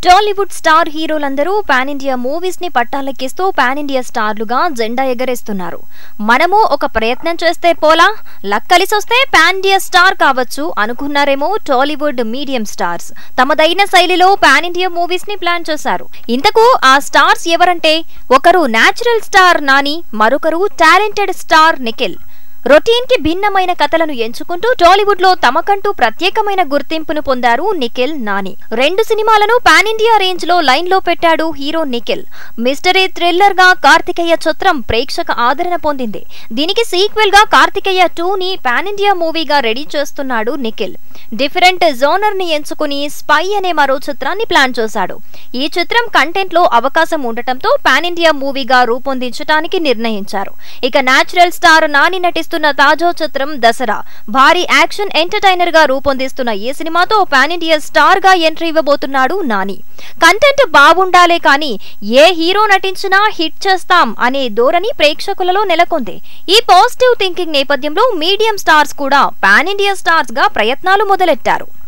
Tollywood star హీరోలందరూ pan India movies ని పట్టాలెక్కిస్తూ పాన్ ఇండియా స్టార్లుగా జెండా ఎగరేస్తున్నారు మనము ఒక ప్రయత్నం చేస్తే పోలా లక్ కలిసొస్తే పాన్ ఇండియా స్టార్ కావచ్చు అనుకున్నారేమో టాలీవుడ్ మీడియం స్టార్స్ తమదైన శైలిలో పాన్ ఇండియా మూవీస్ ని ప్లాన్ చేశారు ఇంతకు ఆ స్టార్స్ ఎవరంటే ఒకరు నేచురల్ స్టార్ నాని మరొకరు టాలెంటెడ్ స్టార్ నిఖిల్ రొటీన్ కి భిన్నమైన కథలను ఎంచుకుంటూ టాలీవుడ్ లో తమకంటూ ప్రత్యేకమైన గుర్తింపును పొందారు నిఖిల్ నాని రెండు సినిమాలను పాన్ ఇండియా రేంజ్ లో లైన్ లో పెట్టాడు హీరో నిఖిల్ మిస్టరీ థ్రిల్లర్ గా కార్తికేయ చిత్రం ప్రేక్షక ఆదరణ పొందింది దీనికి సీక్వెల్ గా కార్తికేయ టూ ని పాన్ ఇండియా మూవీగా రెడీ చేస్తున్నాడు నిఖిల్ డిఫరెంట్ జోనర్ ని ఎంచుకుని స్పై అనే మరో చిత్రాన్ని ప్లాన్ చేశాడు ఈ చిత్రం కంటెంట్ లో అవకాశం ఉండటంతో పాన్ ఇండియా మూవీగా రూపొందించడానికి నిర్ణయించారు ఇక నేచురల్ స్టార్ నాని నటిస్తున్న తాజా చిత్రం దసరా భారీ యాక్షన్ ఎంటర్టైనర్ గా రూపొందిస్తున్న ఈ సినిమాతో పాన్ ఇండియా స్టార్ గా ఎంట్రీ ఇవ్వబోతున్నాడు నాని కంటెంట్ బాగుండాలే కానీ ఏ హీరో నటించినా హిట్ చేస్తాం అనే ధోరణి ప్రేక్షకులలో నెలకొంది ఈ పాజిటివ్ థింకింగ్ నేపథ్యంలో మీడియం స్టార్స్ కూడా పాన్ ఇండియా స్టార్స్ గా ప్రయత్నాలు మొదలెట్టారు